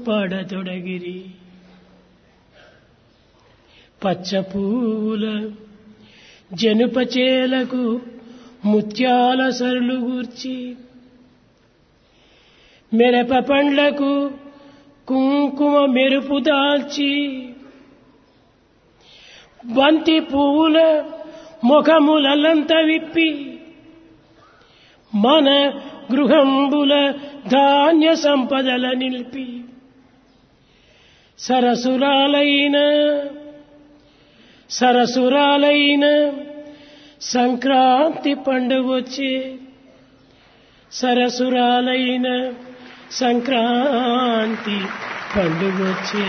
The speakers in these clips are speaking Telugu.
పాడతొడగిరి పచ్చ పూల జనుపచేలకు ముత్యాల సరులు గూర్చి మెరప పండ్లకు కుంకుమ మెరుపు దాల్చి బంతి పువ్వుల ముఖములంత విప్పి మన గృహంబుల ధాన్య సంపదల నిలిపి సరసురాలైన సరసురాలైన Sankranti పండుగొచ్చే సరసురాలైన Sankranti పండుగొచ్చే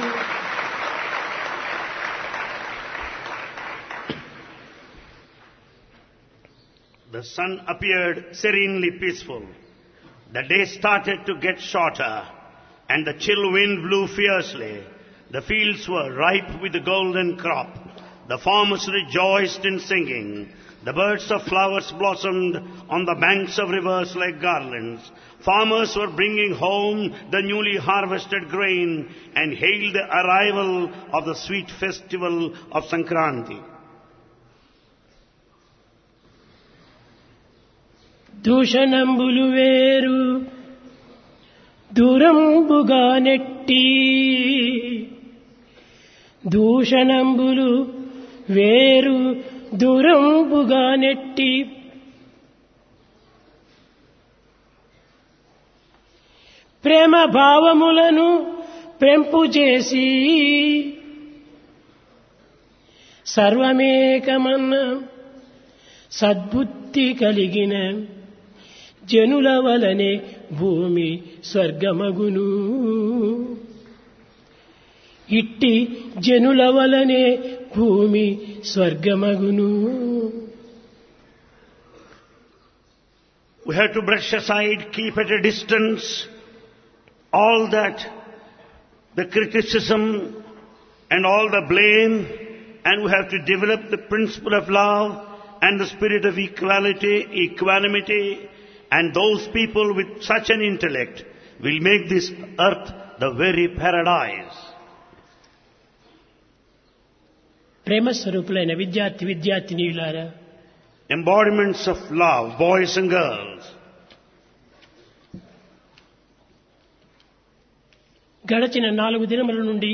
The sun appeared serenely peaceful. The day started to get shorter, and the chill wind blew fiercely. The fields were ripe with the golden crop. The farmers rejoiced in singing. The birds of flowers blossomed on the banks of rivers like garlands. Farmers were bringing home the newly harvested grain and hailed the arrival of the sweet festival of Sankranti. దూషణంబులు వేరు దూరంబుగా నెట్టి దూషణంబులు వేరు దూరంబుగా నెట్టి ప్రేమ భావములను పెంపు చేసి సర్వమేకమన్న సద్బుద్ధి కలిగిన జనుల వలనే భూమి స్వర్గమగును ఇట్టి జనుల వలనే భూమి స్వర్గమగును We have to brush aside, keep at a distance all that, the criticism and all the blame, and we have to develop the principle of love and the spirit of equality, equanimity, and those people with such an intellect will make this earth the very paradise. ప్రేమ స్వరూపులైన విద్యార్థి విద్యార్థినీయులారా Embodiments of love, boys and girls. గడచిన నాలుగు దినముల నుండి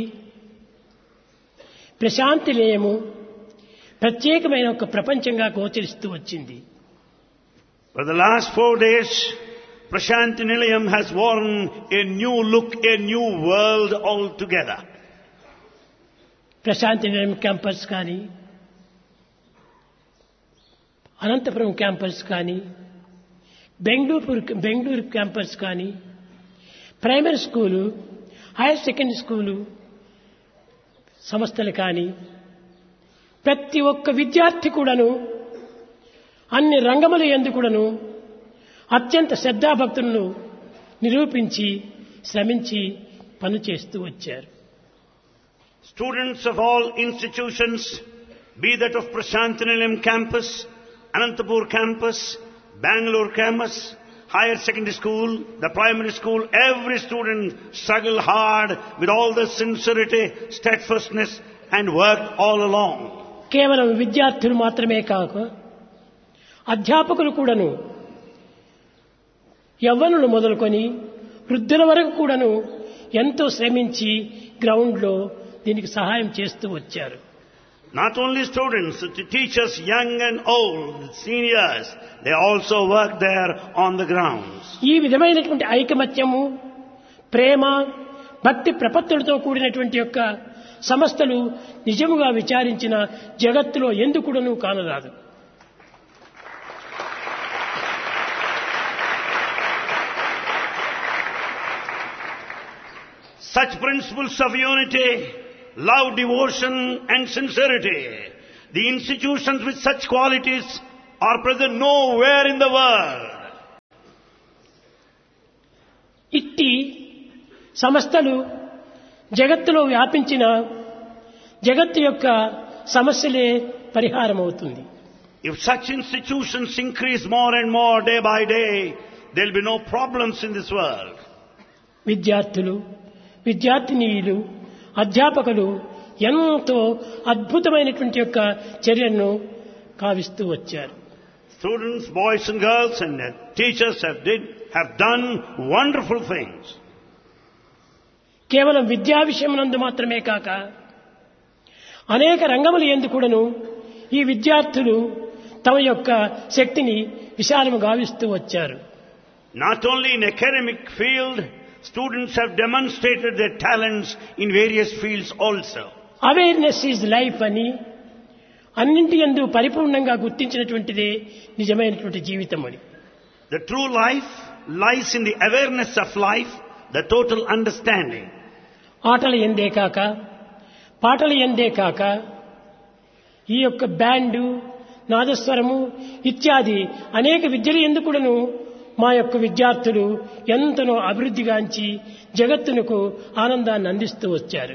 ప్రశాంతి నిలయము ప్రత్యేకమైన ఒక ప్రపంచంగా గోచరిస్తూ వచ్చింది For the last four days, Prashanti Nilayam has worn a new look, a new world altogether. Prashanti నిలయం క్యాంపస్ కానీ అనంతపురం క్యాంపస్ కానీ బెంగళూరు బెంగళూరు క్యాంపస్ కానీ primary school higher secondary school సంస్థలు కానీ ప్రతి ఒక్క విద్యార్థి కూడాను అన్ని రంగముల ఎందు కూడాను అత్యంత శ్రద్ధాభక్తులను నిరూపించి శ్రమించి పనిచేస్తూ వచ్చారు Students of all institutions, be that of Prashantinilayam campus, Anantapur campus, Bangalore campus, higher secondary school, the primary school, every student struggled hard with all the sincerity, steadfastness and worked all along. కేవలం విద్యార్థులు మాత్రమే కాక అధ్యాపకులు కూడాను యవ్వనులు మొదలుకొని వృద్ధుల వరకు కూడాను ఎంతో శ్రమించి గ్రౌండ్లో దీనికి సహాయం చేస్తూ వచ్చారు Not only students, the teachers, young and old, seniors, they also work there on the grounds. ఈ విధమైనటువంటి ఐకమత్యము ప్రేమ భక్తి ప్రపత్తులతో కూడినటువంటి యొక్క సంస్థలు నిజముగా విచారించిన జగత్తులో ఎందుకుడను కానరాదు Such principles of unity, love, devotion and sincerity, the institutions with such qualities are present nowhere in the world. ఇట్టి సంస్థలు జగత్తులో వ్యాపించిన జగత్తు యొక్క సమస్యలే పరిహారం అవుతుంది If such institutions increase more and more day by day, there will be no problems in this world. విద్యార్థులు విద్యార్థినీయులు అధ్యాపకులు ఎంతో అద్భుతమైనటువంటి యొక్క చర్యను కావిస్తూ వచ్చారు Students, boys and girls and uh, teachers have did, have done wonderful things. కేవలం విద్యా విషయమునందు మాత్రమే కాక అనేక రంగములు ఎందు కూడాను ఈ విద్యార్థులు తమ యొక్క శక్తిని విశాలము గావిస్తూ వచ్చారు Not only in academic field, students have demonstrated their talents in various fields also. Awareness is life అని అన్నింటి ఎందు పరిపూర్ణంగా గుర్తించినటువంటిదే నిజమైనటువంటి జీవితం అని The true life lies in the awareness of life, the total understanding. ఆటలు ఎందే కాక పాటలు ఎందే కాక ఈ యొక్క బ్యాండు నాదస్వరము ఇత్యాది అనేక విద్యలు ఎందుకుడను మా యొక్క విద్యార్థులు ఎంతనో అభివృద్ధిగాంచి జగత్తునకు ఆనందాన్ని అందిస్తూ వచ్చారు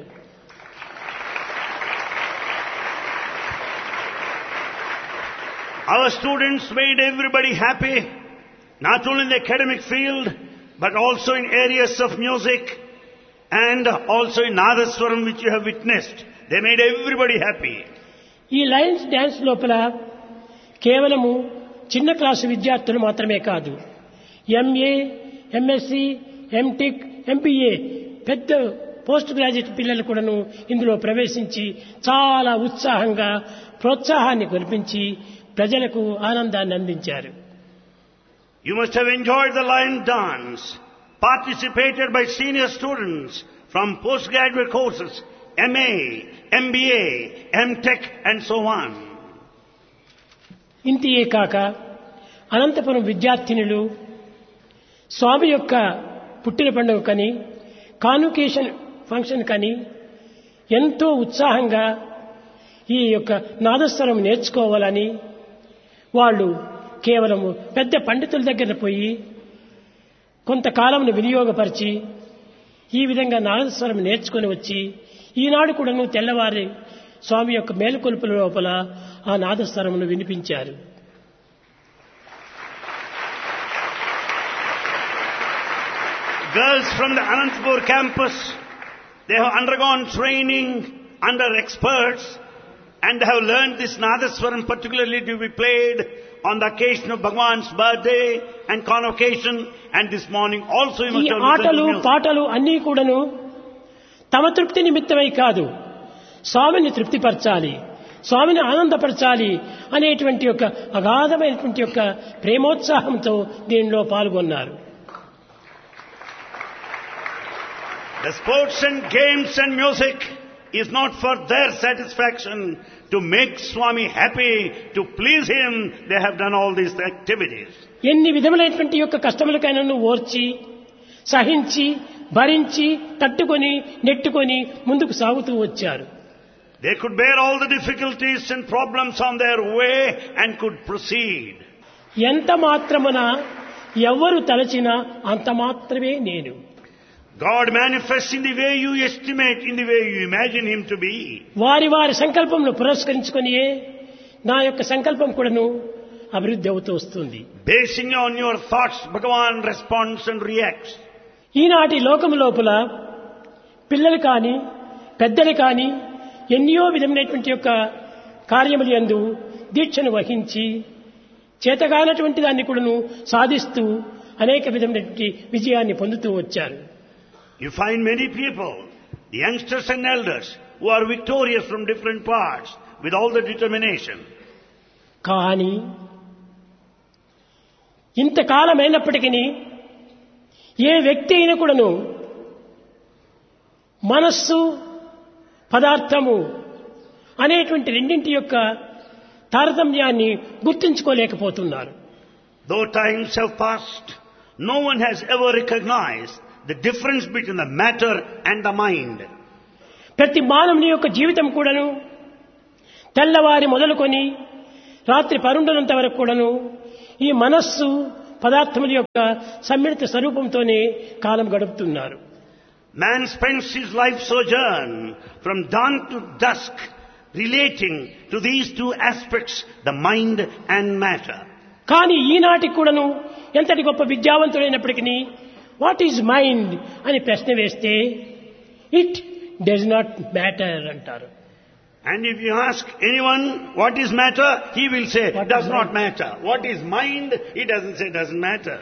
Our students made everybody happy, not only in the academic field, but also in areas of music and also in Nadaswaram which you have witnessed. They made everybody happy. ఈ లయన్స్ డ్యాన్స్ లోపల కేవలము చిన్న క్లాసు విద్యార్థులు మాత్రమే కాదు ఎంఏ ఎంఎస్సి ఎంటెక్ ఎంపీఏ పెద్ద పోస్ట్ గ్రాడ్యుయేట్ పిల్లలు కూడాను ఇందులో ప్రవేశించి చాలా ఉత్సాహంగా ప్రోత్సాహాన్ని కల్పించి ప్రజలకు ఆనందాన్ని అందించారు You must have enjoyed the lion dance, participated by senior students from postgraduate courses, MA, MBA, MTech and so on. ఇంతియే కాక అనంతపురం విద్యార్థినులు స్వామి యొక్క పుట్టిన పండుగ కని కాన్వకేషన్ ఫంక్షన్ కని ఎంతో ఉత్సాహంగా ఈ యొక్క నాదస్వరం నేర్చుకోవాలని వాళ్ళు కేవలము పెద్ద పండితుల దగ్గర పోయి కొంతకాలంను వినియోగపరిచి ఈ విధంగా నాదస్వరం నేర్చుకొని వచ్చి ఈనాడు కూడాను తెల్లవారి స్వామి యొక్క మేలుకొలుపుల లోపల ఆ నాదస్వరమును వినిపించారు Girls from the Anantapur campus, they have undergone training under experts and they have learned this Nadaswaram particularly to be played on the occasion of Bhagwan's birthday and convocation and this morning also you ఈ must have listened ఆటలు to music. పాటలు అన్నీ కూడాను తమ తృప్తి నిమిత్తమై కాదు స్వామిని తృప్తిపరచాలి స్వామిని ఆనందపరచాలి అనేటువంటి యొక్క అగాధమైనటువంటి యొక్క ప్రేమోత్సాహంతో దీనిలో పాల్గొన్నారు The sports and games and music is not for their satisfaction to make Swami happy, to please him. They have done all these activities. ఎన్ని విధములైనటువంటి యొక్క కష్టములకైనా ఓర్చి సహించి భరించి తట్టుకొని నెట్టుకొని ముందుకు సాగుతూ వచ్చారు They could bear all the difficulties and problems on their way and could proceed. ఎంత మాత్రమున ఎవరు తలచినా అంత మాత్రమే నేను God manifests in the way you estimate, in the way you imagine Him to be. వారి వారి సంకల్పంను పురస్కరించుకొనియే నా యొక్క సంకల్పం కూడాను అభివృద్ధి అవుతూ వస్తుంది Basing on your thoughts, Bhagavan responds and reacts. ఈనాటి లోకం లోపల పిల్లలు కానీ పెద్దలు కానీ ఎన్నో విధమైనటువంటి యొక్క కార్యములు యందు దీక్షను వహించి చేతగానటువంటి దాన్ని కూడాను సాధిస్తూ అనేక విధమైనటువంటి విజయాన్ని పొందుతూ వచ్చారు You find many people, the youngsters and elders, who are victorious from different parts with all the determination. కానీ ఇంతకాలమైనప్పటికీ ఏ వ్యక్తి అయినా కూడాను మనస్సు పదార్థము అనేటువంటి రెండింటి యొక్క తారతమ్యాన్ని గుర్తించుకోలేకపోతున్నారు Though times have passed, no one has ever recognized the difference between the matter and the mind. ప్రతి మానవుని యొక్క జీవితం కూడాను తెల్లవారి మొదలుకొని రాత్రి పరుండనంత వరకు కూడాను ఈ మనస్సు పదార్థముల యొక్క సమ్మిళిత స్వరూపంతోనే కాలం గడుపుతున్నారు Man spends his life sojourn from dawn to dusk relating to these two aspects, the mind and matter. కానీ ఈనాటికి కూడాను ఎంతటి గొప్ప విద్యావంతుడైనప్పటికీ వాట్ ఈజ్ మైండ్ అని ప్రశ్న వేస్తే ఇట్ డస్ నాట్ మ్యాటర్ అంటారు And if you ask anyone what is matter, he will say, What does is not mind? matter. What is mind, he doesn't say doesn't matter.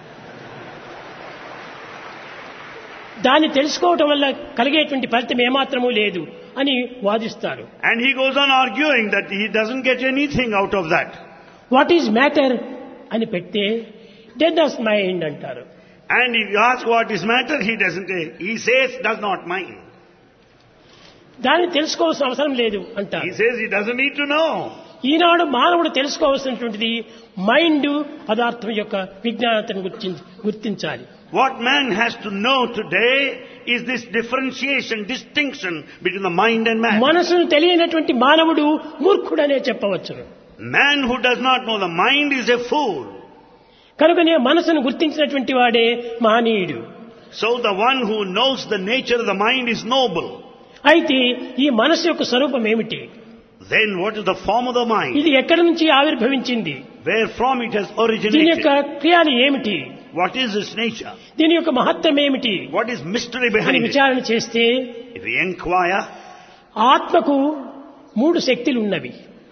దాన్ని తెలుసుకోవటం వల్ల కలిగేటువంటి ఫలితం ఏమాత్రమూ లేదు అని వాదిస్తారు And he goes on arguing that he doesn't get anything out of that. What is matter అని పెడితే డెడ్ అస్ మైండ్ అంటారు And if you ask what is matter, he doesn't say. He says does not mind. దాన్ని తెలుసుకోవాల్సిన అవసరం లేదు He అంటారు says he doesn't need to know. ఈనాడు మానవుడు తెలుసుకోవాల్సినటువంటిది మైండ్ పదార్థం యొక్క విజ్ఞానతను గుర్తించి గుర్తించాలి What man has to know today is this differentiation, distinction between the mind and matter. మనసును తెలియనటువంటి మానవుడు మూర్ఖుడనే చెప్పవచ్చును Man who does not know the mind is a fool. కనుకనే మనసును గుర్తించినటువంటి వాడే మహనీయుడు So the one who knows the nature of the mind is noble. అయితే ఈ మనసు యొక్క స్వరూపం ఏమిటి Then what is the form of the mind? ఇది ఎక్కడి నుంచి ఆవిర్భవించింది Where from it has దీని యొక్క originated? క్రియాలు ఏమిటి What is its nature? దీని యొక్క మహత్వం ఏమిటి What is mystery అని behind it? విచారణ చేస్తే If we inquire, ఆత్మకు మూడు శక్తులు ఉన్నవి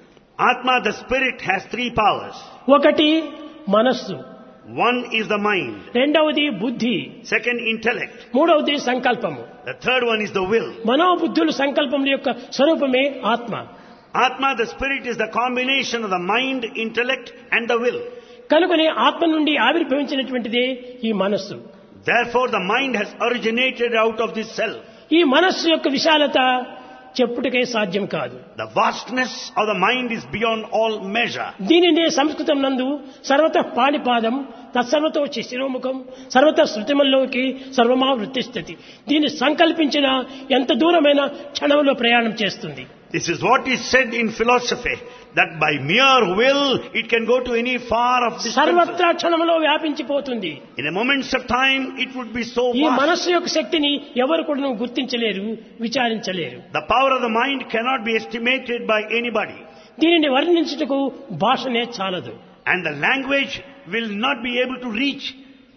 Atma, the spirit, has three powers. ఒకటి మనస్సు One is the mind. రెండవది బుద్ధి Second, intellect. మూడవది సంకల్పము The third one is the will. మనోబుద్ధులు సంకల్పముల యొక్క స్వరూపమే ఆత్మ Atma, the spirit, is the combination of the mind, intellect, and the will. కనుకనే ఆత్మ నుండి ఆవిర్భవించినటువంటిదే ఈ మనస్సు Therefore, the mind has originated out of this self. ఈ మనస్సు యొక్క విశాలత చెప్పుటకే సాధ్యం కాదు The vastness of the mind is beyond all measure. దీనినే సంస్కృతం నందు సర్వత పాణిపాదం తత్సర్వతో శిశిరోముఖం సర్వత శృతిమల్లోకి సర్వమా వృత్తిస్థితి దీన్ని సంకల్పించిన ఎంత దూరమైన క్షణంలో ప్రయాణం చేస్తుంది This is what is said in philosophy, that by mere will it can go to any far of distances. సర్వత్రా క్షణంలో వ్యాపించిపోతుంది In a moments of time, it would be so ఈ vast. మనస్సు యొక్క శక్తిని ఎవరు కూడా గుర్తించలేరు విచారించలేరు The power of the mind cannot be estimated by anybody. దీనిని వర్ణించుటకు భాషనే చాలదు And the language will not be able to reach.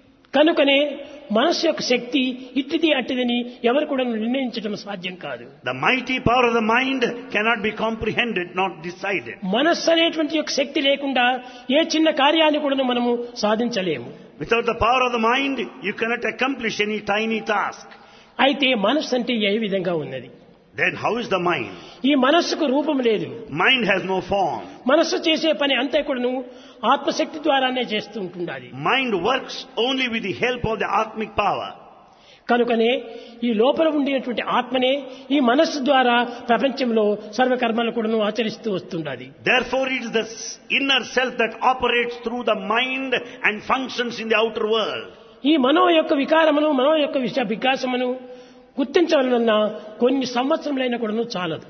కనుకనే మనస్సు యొక్క శక్తి ఇట్టిది అట్టిదని ఎవరు కూడా నిర్ణయించడం సాధ్యం కాదు The mighty power of the mind cannot be comprehended, not decided. మనస్సు అనేటువంటి యొక్క శక్తి లేకుండా ఏ చిన్న కార్యాన్ని కూడా మనము సాధించలేము Without the power of the mind, you cannot accomplish any tiny task. అయితే మనస్సు అంటే ఏ విధంగా ఉన్నది Then how is the mind? ఈ మనస్సుకు రూపం లేదు Mind has no form. మనస్సు చేసే పని అంతా కూడాను ఆత్మశక్తి ద్వారానే చేస్తూ ఉంటుండాలి Mind works only with the help of the Atmic power. కనుకనే ఈ లోపల ఉండేటువంటి ఆత్మనే ఈ మనస్సు ద్వారా ప్రపంచంలో సర్వకర్మలు కూడాను ఆచరిస్తూ వస్తుండాలి Therefore, it is the s- inner self that operates through the mind and functions in the outer world. ఈ మనో యొక్క వికారమును మనో యొక్క విష వికాసమును గుర్తించవలన కొన్ని సంవత్సరములైన కూడాను చాలదు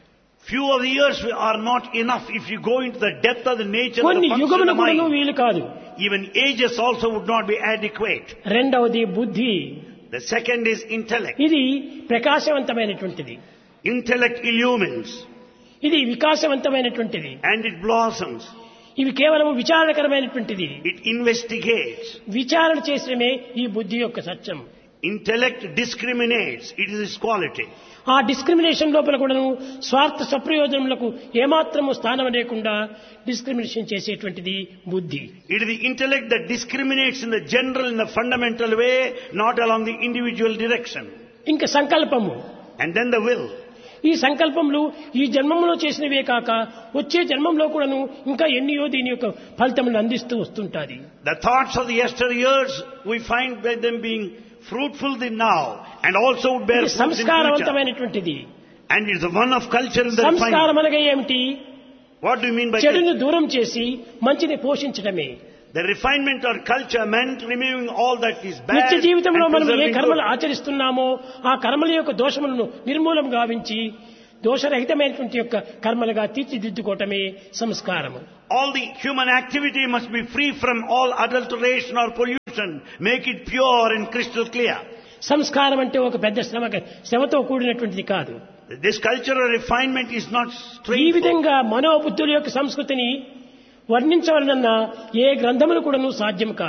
Few of the years are not enough if you go into the depth of the nature of కొన్ని the function of యుగములు the కూడాను mind. వీలు కాదు Even ages also would not be adequate. రెండవది బుద్ధి The second is intellect. ఇది ప్రకాశవంతమైనటువంటిది Intellect illumines ఇది వికాసవంతమైనటువంటిది and it blossoms. ఇవి కేవలం విచారణకరమైనటువంటిది It investigates. విచారణ చేసడమే ఈ బుద్ధి యొక్క సత్యం Intellect discriminates. It is its quality. ఆ డిస్క్రిమినేషన్ లోపల కూడాను స్వార్థ స్వప్రయోజనములకు ఏమాత్రము స్థానం లేకుండా డిస్క్రిమినేషన్ చేసేటువంటిది బుద్ధి It is the intellect that discriminates in the general, in the fundamental way, not along the individual direction. ఇంకా సంకల్పము And then the will. ఈ సంకల్పములు ఈ జన్మంలో చేసినవే కాక వచ్చే జన్మంలో కూడాను ఇంకా ఎన్నియో దీని యొక్క ఫలితములను అందిస్తూ వస్తుంటాది The thoughts of the yesteryears, we find by them being fruitful in now and also would bear ఇది fruits in future. సంస్కారవంతమైనటువంటిది And it's the one of culture in the సంస్కారం refinement. అనగా ఏమిటి What do you mean by చెడును దూరం చేసి మంచిని పోషించడమే The refinement or culture meant removing all that is bad నిత్య జీవితంలో and మనం ఏ preserving కర్మలు good. ఆచరిస్తున్నామో ఆ కర్మల యొక్క దోషములను నిర్మూలం గావించి దోషరహితమైనటువంటి యొక్క కర్మలుగా తీర్చిదిద్దుకోవటమే సంస్కారము All the human activity must be free from all adulteration or pollution. Make it pure and crystal clear. సంస్కారం అంటే ఒక పెద్ద శ్రమ శ్రమతో కూడినటువంటిది కాదు This cultural refinement is not ఈ straightforward. విధంగా మనోబుద్ధుల యొక్క సంస్కృతిని వర్ణించవలనన్నా ఏ గ్రంథములు కూడాను సాధ్యం కాదు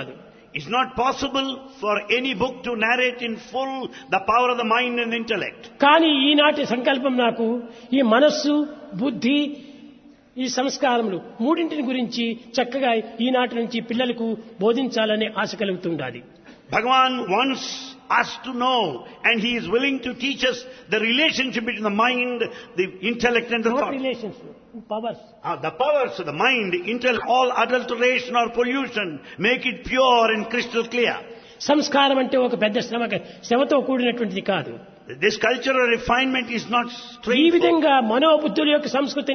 It's not possible for any book to narrate in full the power of the mind and intellect. కానీ ఈనాటి సంకల్పం నాకు ఈ మనస్సు బుద్ధి ఈ సంస్కారములు మూడింటిని గురించి చక్కగా ఈనాటి నుంచి పిల్లలకు బోధించాలనే ఆశ కలుగుతుండాలి Bhagavan wants us to know and he is willing to teach us the relationship between the mind, the intellect and the thought. Relations powers Ah, the powers of the mind, intellect, all adulteration or pollution, make it pure and crystal clear. సంస్కారం అంటే ఒక పెద్ద శ్రమ శ్రమతో కూడినటువంటిది కాదు This cultural refinement is not ఈ straightforward. విధంగా మనోబుద్ధుల యొక్క సంస్కృతి